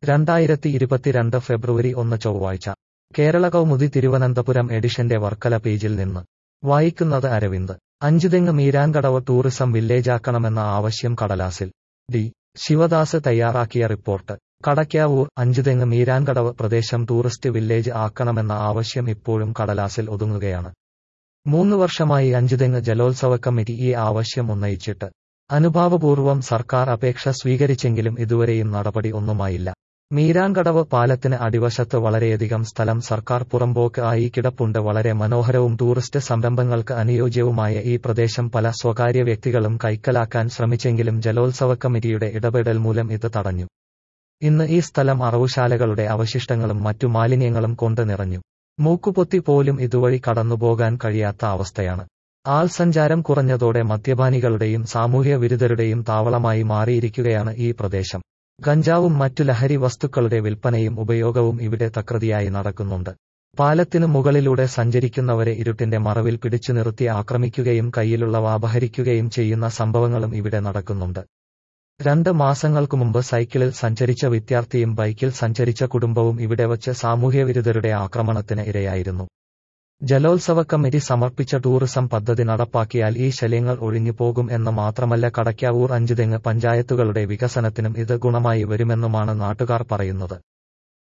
രണ്ടായിരത്തി ഇരുപത്തിരണ്ട് ഫെബ്രുവരി ഒന്ന് ചൊവ്വാഴ്ച കേരള കൗമുദി തിരുവനന്തപുരം എഡിഷന്റെ വർക്കല പേജിൽ നിന്ന് വായിക്കുന്നത് അരവിന്ദ് അഞ്ചുതെങ്ങ് മീരാൻകടവ് ടൂറിസം വില്ലേജാക്കണമെന്ന ആവശ്യം കടലാസിൽ ഡി ശിവദാസ് തയ്യാറാക്കിയ റിപ്പോർട്ട് കടയ്ക്കാവൂർ അഞ്ചുതെങ്ങ് മീരാൻകടവ് പ്രദേശം ടൂറിസ്റ്റ് വില്ലേജ് ആക്കണമെന്ന ആവശ്യം ഇപ്പോഴും കടലാസിൽ ഒതുങ്ങുകയാണ് മൂന്ന് വർഷമായി അഞ്ചുതെങ്ങ് ജലോത്സവ കമ്മിറ്റി ഈ ആവശ്യം ഉന്നയിച്ചിട്ട് അനുഭാവപൂർവ്വം സർക്കാർ അപേക്ഷ സ്വീകരിച്ചെങ്കിലും ഇതുവരെയും നടപടി ഒന്നുമായില്ല മീരാൻകടവ് പാലത്തിന് അടിവശത്ത് വളരെയധികം സ്ഥലം സർക്കാർ പുറമ്പോക്ക് ആയി കിടപ്പുണ്ട് വളരെ മനോഹരവും ടൂറിസ്റ്റ് സംരംഭങ്ങൾക്ക് അനുയോജ്യവുമായ ഈ പ്രദേശം പല സ്വകാര്യ വ്യക്തികളും കൈക്കലാക്കാൻ ശ്രമിച്ചെങ്കിലും ജലോത്സവ കമ്മിറ്റിയുടെ ഇടപെടൽ മൂലം ഇത് തടഞ്ഞു ഇന്ന് ഈ സ്ഥലം അറവുശാലകളുടെ അവശിഷ്ടങ്ങളും മറ്റു മാലിന്യങ്ങളും കൊണ്ട് നിറഞ്ഞു മൂക്കുപൊത്തി പോലും ഇതുവഴി കടന്നുപോകാൻ കഴിയാത്ത അവസ്ഥയാണ് ആൾ സഞ്ചാരം കുറഞ്ഞതോടെ മദ്യപാനികളുടെയും സാമൂഹ്യ വിരുദ്ധരുടെയും താവളമായി മാറിയിരിക്കുകയാണ് ഈ പ്രദേശം ഗഞ്ചാവും മറ്റു ലഹരി വസ്തുക്കളുടെ വിൽപ്പനയും ഉപയോഗവും ഇവിടെ തകൃതിയായി നടക്കുന്നുണ്ട് പാലത്തിനു മുകളിലൂടെ സഞ്ചരിക്കുന്നവരെ ഇരുട്ടിന്റെ മറവിൽ പിടിച്ചു നിർത്തി ആക്രമിക്കുകയും കയ്യിലുള്ളവ അപഹരിക്കുകയും ചെയ്യുന്ന സംഭവങ്ങളും ഇവിടെ നടക്കുന്നുണ്ട് രണ്ട് മാസങ്ങൾക്കു മുമ്പ് സൈക്കിളിൽ സഞ്ചരിച്ച വിദ്യാർത്ഥിയും ബൈക്കിൽ സഞ്ചരിച്ച കുടുംബവും ഇവിടെ വച്ച് സാമൂഹ്യവിരുദ്ധരുടെ ആക്രമണത്തിന് ഇരയായിരുന്നു ജലോത്സവ കമ്മിറ്റി സമർപ്പിച്ച ടൂറിസം പദ്ധതി നടപ്പാക്കിയാൽ ഈ ശല്യങ്ങൾ ഒഴിഞ്ഞു പോകും എന്ന് മാത്രമല്ല കടയ്ക്കാവൂർ അഞ്ചുതെങ്ങ് പഞ്ചായത്തുകളുടെ വികസനത്തിനും ഇത് ഗുണമായി വരുമെന്നുമാണ് നാട്ടുകാർ പറയുന്നത്